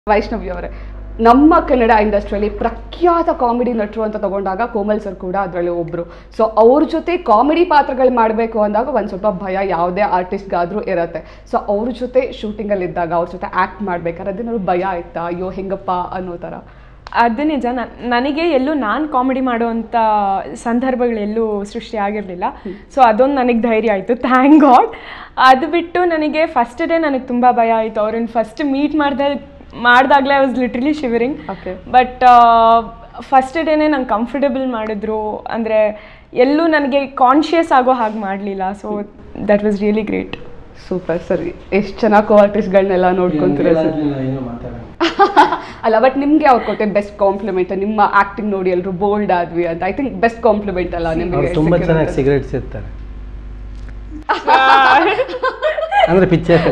ವೈಷ್ಣವಿ ಅವರೇ ನಮ್ಮ ಕನ್ನಡ ಇಂಡಸ್ಟ್ರಿಯಲ್ಲಿ ಪ್ರಖ್ಯಾತ ಕಾಮಿಡಿ ನಟರು ಅಂತ ತಗೊಂಡಾಗ ಕೋಮಲ್ ಸರ್ ಕೂಡ ಅದರಲ್ಲಿ ಒಬ್ರು ಸೊ ಅವ್ರ ಜೊತೆ ಕಾಮಿಡಿ ಪಾತ್ರಗಳು ಮಾಡಬೇಕು ಅಂದಾಗ ಒಂದು ಸ್ವಲ್ಪ ಭಯ ಯಾವುದೇ ಆರ್ಟಿಸ್ಟ್ಗಾದ್ರೂ ಇರತ್ತೆ ಸೊ ಅವ್ರ ಜೊತೆ ಶೂಟಿಂಗಲ್ಲಿ ಇದ್ದಾಗ ಅವ್ರ ಜೊತೆ ಆ್ಯಕ್ಟ್ ಮಾಡ್ಬೇಕಾದ್ರೆ ಅದೇನಾದ್ರು ಭಯ ಆಯ್ತಾ ಅಯ್ಯೋ ಹೆಂಗಪ್ಪ ಅನ್ನೋ ಥರ ಅದು ನಿಜ ನ- ನನಗೆ ಎಲ್ಲೂ ನಾನು ಕಾಮಿಡಿ ಮಾಡುವಂಥ ಸಂದರ್ಭಗಳೆಲ್ಲೂ ಸೃಷ್ಟಿ ಆಗಿರಲಿಲ್ಲ ಸೊ ಅದೊಂದು ನನಗೆ ಧೈರ್ಯ ಆಯಿತು ಥ್ಯಾಂಕ್ ಗಾಡ್ ಅದು ಬಿಟ್ಟು ನನಗೆ ಫಸ್ಟ್ ಡೇ ನನಗೆ ತುಂಬ ಭಯ ಆಯಿತು ಅವ್ರನ್ನ ಫಸ್ಟ್ ಮೀಟ್ ಮಾಡ್ದ ಮಾಡಿದಾಗಲೇ I was literally shivering Okay. But first ಡೇನೇ ನಂಗೆ ಕಂಫರ್ಟಬಲ್ ಮಾಡಿದ್ರು ಅಂದರೆ ಎಲ್ಲೂ ನನಗೆ ಕಾನ್ಷಿಯಸ್ ಆಗೋ ಹಾಗೆ ಮಾಡಲಿಲ್ಲ so that was really great super sir ಎಷ್ಟು ಚೆನ್ನಾಗಿ ಕೋ ಆರ್ಟಿಸ್ಟ್ಗಳನ್ನೆಲ್ಲ ನೋಡ್ಕೊಂತೀರ ಸರ್ ಏನೋ ಮಾತಾಡೋಣ ಅಲ್ಲ ಬಟ್ ನಿಮ್ಗೆ ಅವ್ರು ಕೊಟ್ಟೆ ಬೆಸ್ಟ್ ಕಾಂಪ್ಲಿಮೆಂಟ್ ನಿಮ್ಮ ಆಕ್ಟಿಂಗ್ ನೋಡಿ ಎಲ್ಲರೂ ಬೋಲ್ಡ್ ಆದ್ವಿ ಅಂತ ಐ ಥಿಂಕ್ ಬೆಸ್ಟ್ ಕಾಂಪ್ಲಿಮೆಂಟ್ ಅಲ್ಲ ಅವ್ರು ನಿಮಗೆ ತುಂಬ ಚೆನ್ನಾಗಿ ಸಿಗರೇಟ್ ಸೇರ್ತಾರೆ ಅಂದರೆ ಪಿಕ್ಚರ್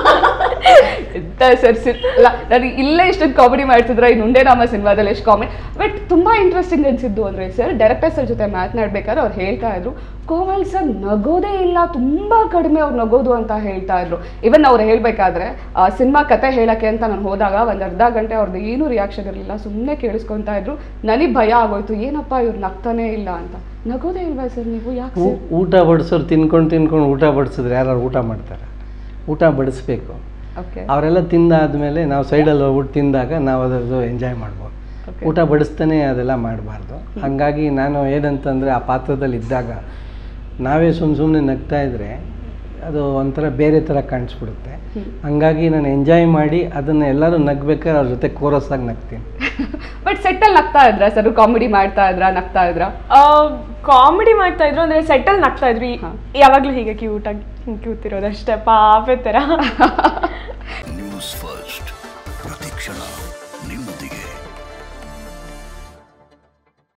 ಸರ್ ಅಲ್ಲ ನನಗೆ ಇಲ್ಲೇ ಇಷ್ಟೊಂದು ಕಾಮಿಡಿ ಮಾಡ್ತಿದ್ರೆ ಇನ್ನು ಉಂಡೆ ನಾಮ ಸಿನಿಮಾದಲ್ಲಿ ಎಷ್ಟು ಕಾಮಿಡಿ ಬಟ್ ತುಂಬಾ ಇಂಟ್ರೆಸ್ಟಿಂಗ್ ಅನ್ಸಿದ್ದು ಅಂದ್ರೆ ಸರ್ ಡೈರೆಕ್ಟರ್ ಸರ್ ಜೊತೆ ಮಾತನಾಡ್ಬೇಕಾದ್ರೆ ಅವ್ರು ಹೇಳ್ತಾ ಇದ್ರು ಕೋಮಲ್ ಸರ್ ನಗೋದೇ ಇಲ್ಲ ತುಂಬಾ ಕಡಿಮೆ ಅವ್ರು ನಗೋದು ಅಂತ ಹೇಳ್ತಾ ಇದ್ರು ಇವನ್ ಅವ್ರು ಹೇಳ್ಬೇಕಾದ್ರೆ ಸಿನಿಮಾ ಕತೆ ಹೇಳಕ್ಕೆ ಅಂತ ನಾನು ಹೋದಾಗ ಒಂದ್ ಅರ್ಧ ಗಂಟೆ ಅವ್ರದ್ದು ಏನೂ ರಿಯಾಕ್ಷನ್ ಇರಲಿಲ್ಲ ಸುಮ್ಮನೆ ಕೇಳಿಸ್ಕೊಂತಾ ಇದ್ರು ನನಗೆ ಭಯ ಆಗೋಯ್ತು ಏನಪ್ಪ ಇವ್ರು ನಗ್ತಾನೆ ಇಲ್ಲ ಅಂತ ನಗೋದೇ ಇಲ್ವಾ ಸರ್ ನೀವು ಯಾಕೆ ಸರ್ ಊಟ ಬಡಿಸೋರು ತಿನ್ಕೊಂಡು ತಿನ್ಕೊಂಡು ಊಟ ಬಡಿಸಿದ್ರೆ ಯಾರು ಊಟ ಮಾಡ್ತಾರೆ ಊಟ ಬಡಿಸ್ಬೇಕು ಓಕೆ ಅವರೆಲ್ಲ ತಿಂದಾದ್ಮೇಲೆ ನಾವು ಸೈಡಲ್ಲಿ ಹೋಗ್ಬಿಟ್ಟು ತಿಂದಾಗ ನಾವು ಅದರದ್ದು ಎಂಜಾಯ್ ಮಾಡ್ಬೋದು Okay. ಊಟ ಬಡಿಸ್ತಾನೆ ಅದೆಲ್ಲ ಮಾಡಬಾರ್ದು ಹಾಗಾಗಿ ನಾನು ಏನಂತಂದರೆ ಆ ಪಾತ್ರದಲ್ಲಿ ಇದ್ದಾಗ ನಾವೇ ಸುಮ್ಮ ಸುಮ್ಮನೆ ನಗ್ತಾ ಇದ್ದರೆ ಅದು ಒಂಥರ ಬೇರೆ ಥರ ಕಾಣಿಸ್ಬಿಡುತ್ತೆ ಹಂಗಾಗಿ ನಾನು ಎಂಜಾಯ್ ಮಾಡಿ ಅದನ್ನು ಎಲ್ಲರೂ ನಗ್ಬೇಕಾದ್ರೆ ಅವ್ರ ಜೊತೆ ಕೋರಸ್ ಆಗಿ ನಗ್ತೀನಿ ಬಟ್ ಸೆಟ್ಟಲ್ಲಿ ನಗ್ತಾ ಇದ್ರ ಸರ್ ಕಾಮಿಡಿ ಮಾಡ್ತಾ ಇದ್ರ ನಗ್ತಾ ಇದ್ರ ಕಾಮಿಡಿ ಮಾಡ್ತಾ ಇದ್ರು ಅಂದರೆ ಸೆಟಲ್ ನಗ್ತಾ ಇದ್ರು ಈ- ಹಾ. ಯಾವಾಗಲೂ ಹೀಗೆ ಕ್ಯೂಟಾಗಿ ಕ್ಯೂತಿರೋದಷ್ಟೇ ಪಾಪೆ ಥರ ನ್ಯೂಸ್ ಫಸ್ಟ್ ಪ್ರತಿಕ್ಷಣ ನಿಮ್ಮೊಂದಿಗೆ